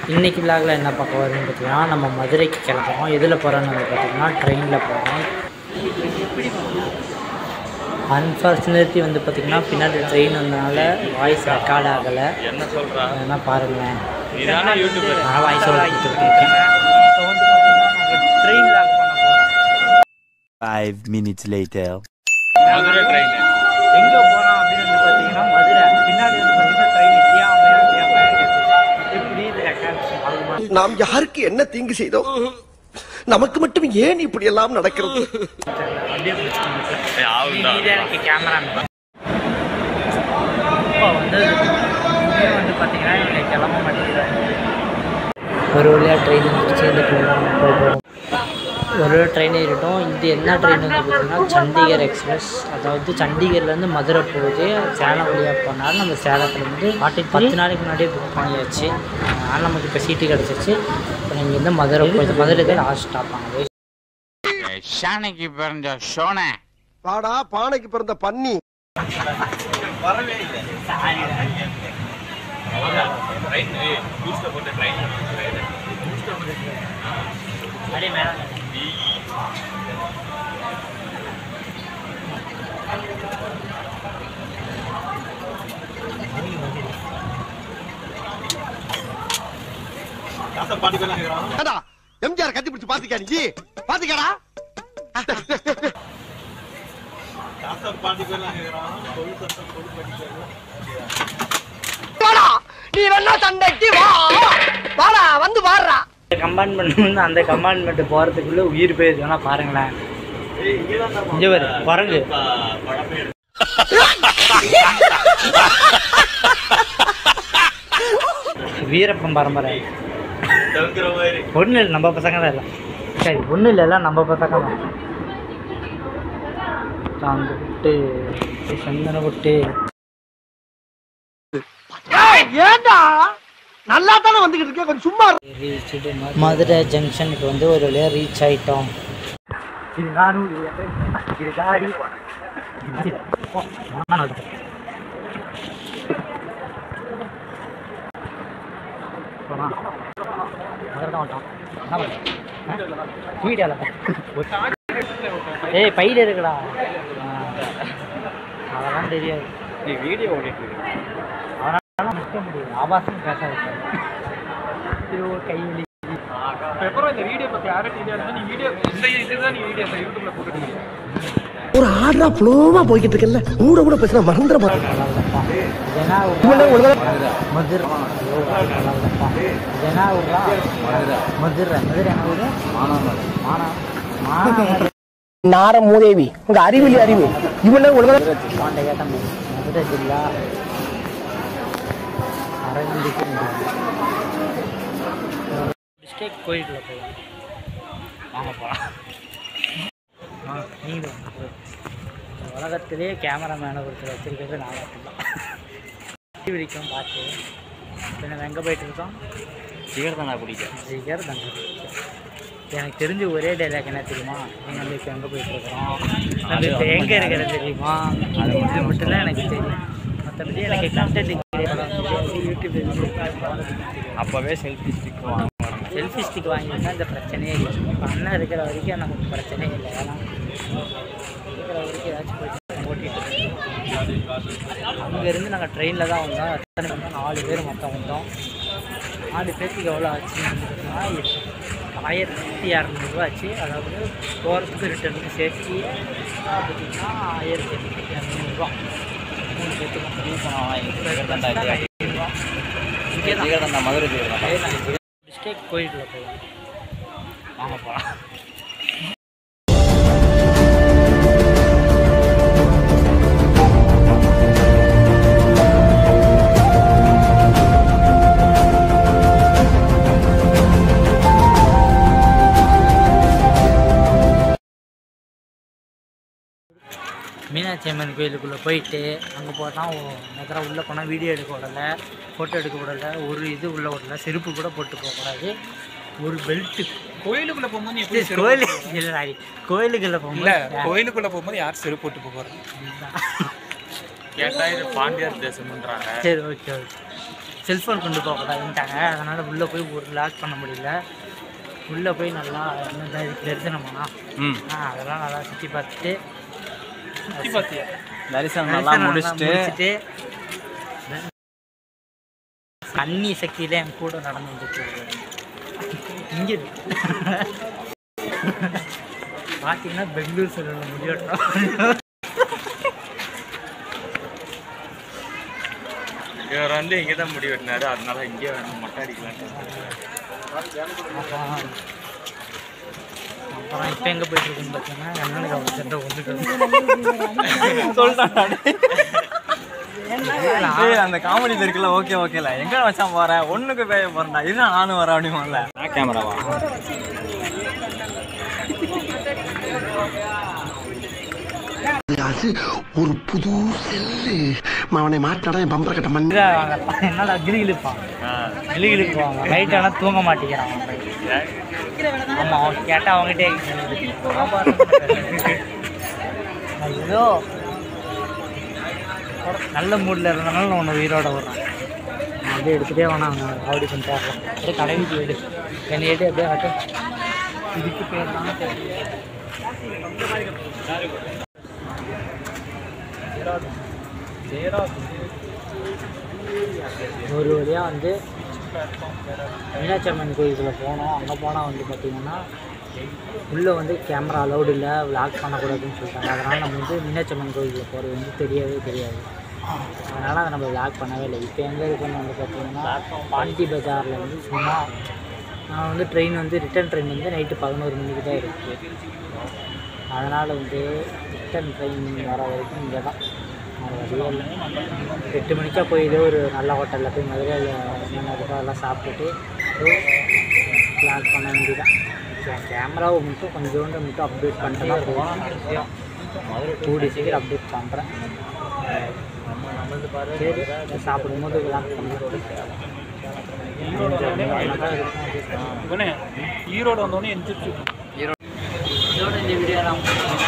இன்றைக்கி விழாவில் என்ன பார்க்க வருதுன்னு பார்த்தீங்கன்னா நம்ம மதுரைக்கு கிளம்புறோம் எதில் போகிறோன்னு வந்து பார்த்தீங்கன்னா ட்ரெயினில் போகிறோம் அன்ஃபார்ச்சுனேட்லி வந்து பார்த்திங்கன்னா பின்னாடி ட்ரெயின் வந்தனால வாய்ஸ் ரெக்கார்ட் ஆகலை என்ன சொல்றா வேணா பாருங்களேன் நீதானே யூடியூபர் நான் வாய்ஸ் ஓவர் கொடுத்துருக்கேன் இப்போ வந்து பார்த்தீங்கன்னா நாங்கள் ட்ரெயினில் பண்ண போகிறோம் Five minutes later. Madurai train எங்கே போகிறோம் அப்படின்னு வந்து பார்த்தீங்கன்னா மதுரை பின்னாடி வந்து பார்த்தீங்கன்னா ட்ரெயின் தியாமையா தியாமையா எப்படி இது ரெக்கார்ட் ஆகுமா நாம் யாருக்கு என்ன தீங்கு செய்தோம் நமக்கு மட்டும் ஏன் இப்படி எல்லாம் நடக்கிறது அப்படியே பிடிச்சிட்டு ஆகுண்டா நீ தான் எனக்கு கேமராமேன் இப்போ வந்து இங்கே வந்து பார்த்தீங்கன்னா இங்கே கிளம்ப மாட்டேங்கிறாங்க ஒரு வழியாக ட்ரெயின் வந்துருச்சு இந்த ட்ரெயின் போகிறோம் ஒரு வழியாக ட்ரெயின் ஏறிட்டோம் இது என்ன ட்ரெயின் வந்து பார்த்தீங்கன்னா சண்டிகர் எக்ஸ்பிரஸ் அதாவது சண்டிகர்லேருந்து மதுரை போகுது சேலம் வழியாக போனாலும் நம்ம சேலத்தில் வந்து பத்து நாளைக்கு முன்னாடியே புக் பண்ணியாச்சு அதனால் நமக்கு இப்போ சீட்டு கிடச்சிருச்சு இப்போ நீங்கள் இங்கேருந்து மதுரை போயிடுது மதுரை தான் லாஸ்ட் ஸ்டாப் ஆகுது ஷானைக்கு பிறந்த ஷோனை பாடா பானைக்கு பிறந்த பன்னி ட்ரெயின் பூஸ்டர் போட்ட ட்ரெயின் அப்படியே மேலே ஏடா எம்ஜிஆர் கட்டி பிடிச்சு பாத்துக்கா நீ பாத்துக்கடா நீ வேணா சண்டைக்கு வா வாடா வந்து வாடுறா கம்பார்ட்மெண்ட் வந்து அந்த கம்பார்ட்மெண்ட் போகிறதுக்குள்ளே உயிர் போயிருக்கு வேணா பாருங்களேன் இங்கே வரு குரங்கு வீரப்பன் பரம்பரை தவிர்க்கிற மாதிரி ஒன்றும் இல்லை நம்ம பசங்க தான் இல்லை சரி ஒன்றும் இல்லை எல்லாம் நம்ம பசங்க தான் சாந்து விட்டு சந்தன விட்டு ஏண்டா நல்லா தானே வந்துகிட்டு இருக்கேன் கொஞ்சம் சும்மா இரு. ரீச் மதுரை ஜங்ஷனுக்கு வந்து ஒரு வழியாக ரீச் ஆயிட்டோம் இது நானும் இது தாடி இது போ, நான் வந்து. போனா. மதுரை தான் வந்துட்டோம். என்ன பண்ற? ஆ? வீடியோல ஏய் பையில இருக்குடா ஆ. அதெல்லாம் தெரியாது நீ வீடியோ ஓடிட்டு இருக்க அதனால நிற்க முடியும் ஆபாசம் பேசாது ஐயோ கை வலி அப்புறம் இந்த வீடியோ பத்தி யாரும் தெரியாது நீ வீடியோ இந்த இதுதான் நீ வீடியோ யூடியூப்ல போட்டுருக்கீங்க ஒரு ஆர்டரா ஃப்ளோவா போய்கிட்டு இருக்கல கூட கூட பேசினா மறந்துட மாட்டேன் நல்லாயிருப்பா இதனா இவனே ஒழுங்கா மதுர் ஐயோ நல்லாயிருப்பா இதனா ஊரா மதுரை மதுரை என்ன ஊரு மானாமலை மானா மானாமலை நார மூதேவி உங்க அறிவிலி அறிவு இவனே ஒழுங்கா பாண்ட கேட்ட மதுரை ஜில்லா அரவிந்துக்கு டிஸ்ட்ரிக்ட் கோயிலுக்குள்ள போகலாம் வாங்க போகலாம் ஆ நீங்கள் உலகத்திலேயே கேமராமேனை ஒருத்தர் வச்சிருக்கிறது நான் மட்டும்தான் பிடிக்கும் பார்த்து இப்போ நம்ம எங்கே போயிட்டு இருக்கோம் சிகர் தான் பிடிக்கும் ஜிகர் தங்கர் எனக்கு தெரிஞ்ச ஒரே டைலாக் என்ன தெரியுமா நீங்கள் வந்து இப்போ எங்கே போயிட்டு இருக்கிறோம் நம்ம இப்போ எங்கே இருக்கிறது தெரியுமா அது இது மட்டும்தான் எனக்கு தெரியும் மற்றபடி எனக்கு கண்டென்ட் யூடியூப் அப்பவே செல்ஃபி ஸ்டிக் வாங்க செல்ஃபி ஸ்டிக் வாங்கியிருந்தா இந்த பிரச்சனையே இல்லை இப்போ அண்ணன் இருக்கிற வரைக்கும் நமக்கு பிரச்சனையே இல்லை ஏன்னா இருக்கிற வரைக்கும் ஏதாச்சும் போயிட்டு ஓட்டிட்டு அங்கேருந்து நாங்கள் ட்ரெயினில் தான் வந்தோம் எத்தனை வந்தோம் நாலு பேர் மொத்தம் வந்தோம் நாலு பேர்த்துக்கு எவ்வளோ ஆச்சுன்னு வந்து பார்த்தீங்கன்னா ஆயிரத்தி இரநூறுவா ஆச்சு அதாவது போகிறதுக்கு ரிட்டர்னுக்கு சேர்த்து பார்த்தீங்கன்னா ஆயிரத்தி இரநூறுவா மூணு பேர்த்துக்கும் ஐநூறுரூவா இங்கே தான் மதுரை டிஸ்ட்ரிக்ட் கோயிலுக்குள்ள போகலாம் வாங்க போகலாம் மீனாட்சி அம்மன் கோயிலுக்குள்ளே போயிட்டு அங்கே போனால் நேரத்தில் உள்ளே போனால் வீடியோ எடுக்க விடலை ஃபோட்டோ எடுக்க விடலை ஒரு இது உள்ள விடல செருப்பு கூட போட்டு போகக்கூடாது ஒரு பெல்ட்டு கோயிலுக்குள்ள போகும்போது நீ எப்படி செருப்பு கோயில் இல்லை சாரி கோயிலுக்குள்ள இல்ல போகும்போது கோயிலுக்குள்ள போகும்போது யார் செருப்பு போட்டு போறாங்க கேட்டா இது பாண்டியர் தேசம்ன்றாங்க சரி ஓகே ஓகே செல்ஃபோன் கொண்டு போகக்கூடாதுன்ட்டாங்க அதனால் உள்ளே போய் ஒரு லாக் பண்ண முடியல உள்ளே போய் நல்லா என்ன இதுக்கு தரிசனமானா ம் ஆ அதெல்லாம் நல்லா சுற்றி பார்த்துட்டு சுத்தி பாத்தியா தரிசனம் நல்லா தரிசனம் முடிச்சுட்டு முடிச்சுட்டு அன்னி சக்தியில என் கூட நடந்து வந்துட்டு இங்கே பார்த்தீங்கன்னா பெங்களூர் சைடில் முடிவெட்டோம் இவர் வந்து இங்கே தான் முடி வெட்டினாரு அதனால இங்கே வந்து மொட்டை அடிக்கலான்ட்டு அப்புறம் அப்புறம் இப்போ எங்கே போயிட்டு இருக்குன்னு பார்த்தீங்கன்னா அண்ணனுக்கு அவங்க சண்டை கொண்டுட்டு சொல்லிட்டான் ஏய் அந்த காமெடி இருக்குல்ல ஓகே ஓகேல எங்க வச்சான் போற ஒண்ணுக்கு பேய போறேன்டா இதுதான் நானும் வரேன் அப்படிமான்ல நான் கேமராவா அது ஒரு புது செல்லு அவனை மாட்டாடா என் பம்பர கட்ட மண் என்னடா கிளி கிழிப்பான் கிளி கிழிப்பாங்க நைட் ஆனால் தூங்க மாட்டேங்கிறான் ஆமாம் அவன் கேட்டால் அவங்ககிட்டே நான் ஏதோ நல்ல மூடில் இருந்தனால நான் உன்னை உயிரோட வர்றேன் நான் அப்படியே எடுத்துகிட்டே வேணாம் அவங்க அப்படி பண்ணிட்டு அப்படியே கடைவிக்கு எடு என்னை எடு அப்படியே ஆட்டு இதுக்கு பேர் தான் தெரியல ஒரு வழியாக வந்து மீனாட்சி அம்மன் கோயிலுக்குள்ளே போனோம் அங்கே போனால் வந்து பார்த்திங்கன்னா உள்ளே வந்து கேமரா அலௌடு இல்லை வ்ளாக் பண்ணக்கூடாதுன்னு சொல்லிட்டாங்க அதனால் நம்ம வந்து மீனாட்சி அம்மன் கோயிலுக்குள்ள போகிறது வந்து தெரியவே தெரியாது அதனால் அதை நம்ம வ்ளாக் பண்ணவே இல்லை இப்போ எங்கே இருக்குன்னு வந்து பார்த்திங்கன்னா பாண்டி பஜாரில் வந்து சும்மா நான் வந்து ட்ரெயின் வந்து ரிட்டர்ன் ட்ரெயின் வந்து நைட்டு பதினோரு மணிக்கு தான் இருக்குது அதனால் வந்து ரிட்டர்ன் ட்ரெயின் வர வரைக்கும் இங்கே தான் வேறு வழியே இல்லை எட்டு மணிக்கா போய் ஏதோ ஒரு நல்ல ஹோட்டலில் போய் மதுரையில் என்னென்ன இருக்கோ அதெல்லாம் சாப்பிட்டுட்டு பிளான் பண்ண வேண்டியதான் கேமராவை மட்டும் கொஞ்சோண்டு மட்டும் அப்டேட் பண்ணிட்டு போகலாம் கூடி சீக்கிரம் அப்டேட் பண்ணுறேன் சரி சாப்பிடும்போது பிளான் பண்ணுறேன் இவனே ஈரோடு வந்தோடனே எந்திரிச்சு இதோட இந்த வீடியோ நான் முடிச்சுக்கிறேன்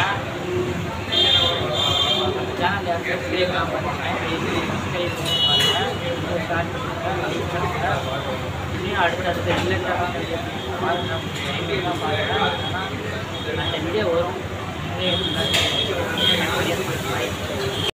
சேனல் சப்ஸ்கிரைப் பண்ணுறேன் சப்ஸ்கிரைப் பண்ணி பாருங்கள் ஸ்டார்ட் பண்ணுறேன் இன்னும் அடுத்தடுத்த ரிலேட்டடாக பாருங்கள் அந்த வீடியோ வரும்